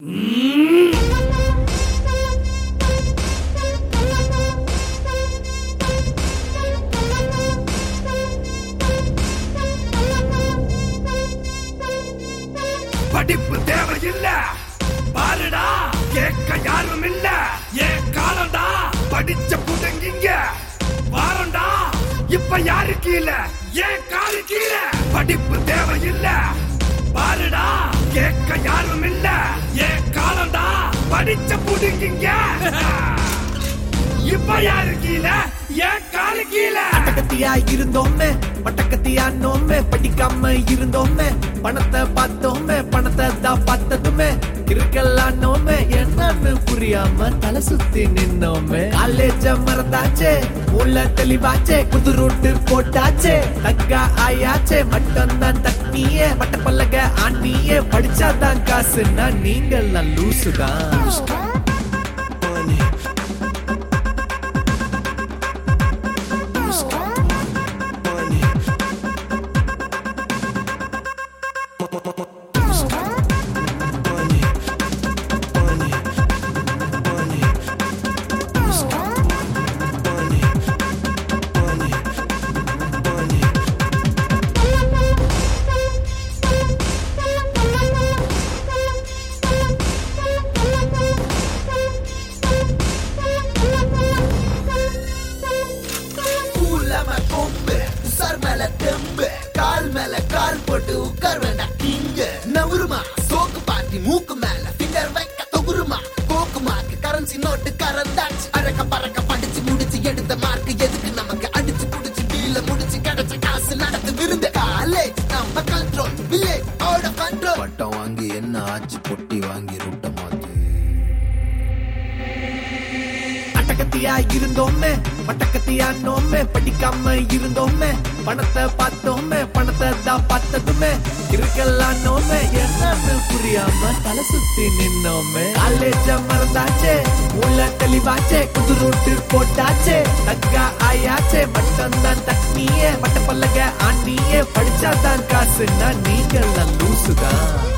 படிப்பு தேவையில்ல பாருடா கேட்க யாரும் இல்ல ஏன் காலம்டா படிச்ச புடுங்கிங்க வாரண்டா இப்ப யாரு கீழே ஏன் காலு கீழே படிப்பு தேவையில்ல பாருடா கேட்க யாரும் இல்ல ஏன் காலம்டா படிச்ச புடுங்கிங்க இப்ப யாரு கீழே ஏன் காலு கீழே அட்டகத்தியா இருந்தோமே பட்டக்கத்தியா நோமே படிக்காம இருந்தோமே பணத்தை பார்த்தோமே பணத்தை தான் பார்த்ததுமே இருக்கெல்லாம் நோமே என்னன்னு புரியாம தலை சுத்தி நின்னோமே காலேஜ மறந்தாச்சே உள்ள தெளிவாச்சே புது ரூட்டு போட்டாச்சே தக்கா ஆயாச்சே மட்டும் தான் தக்னியே மட்ட பல்லக ஆண்டியே படிச்சாதான் காசுன்னா நீங்கள் நான் லூசுதான் கூலம கொம்பு உசார் மேல தெம்பு கால் மேல கால் போட்டு உட்கார் வேண்டாம் கிங்க நவுருமா சோக்கு பாட்டி மூக்கு மேல ஃபிங்கர் வைக்க தொகுருமா போக்குமாக்கு கரன்சி நோட்டு கரந்தாச்சு அழக பறக்க படிச்சு முடிச்சு எடுத்த மார்க் எதுக்கு நமக்கு அடிச்சு புடிச்சு டீல முடிச்சு கிடைச்ச காசு நடத்து விருந்த காலேஜ் நம்ம கண்ட்ரோல் வில்லேஜ் ஓட கண்ட்ரோல் பட்டம் வாங்கி என்ன ஆச்சு பொட்டி வாங்கி ரூட்ட மாத்து அட்டகத்தியா இருந்தோமே பட்டக்கத்தியா நோமே படிக்காம இருந்தோமே பணத்தை பார்த்தோமே பணத்தை தான் பார்த்ததுமே இருக்கெல்லாம் நோமே என்னன்னு புரியாம தலை சுத்தி நின்னோமே காலேஜ மறந்தாச்சே உள்ள தெளிவாச்சே புது ரூட்டு போட்டாச்சே தக்கா ஆயாச்சே மட்டும் தான் தக்னியே மட்ட பல்லக ஆண்டியே படிச்சாதான் காசுன்னா நீங்கள் லூசுதான்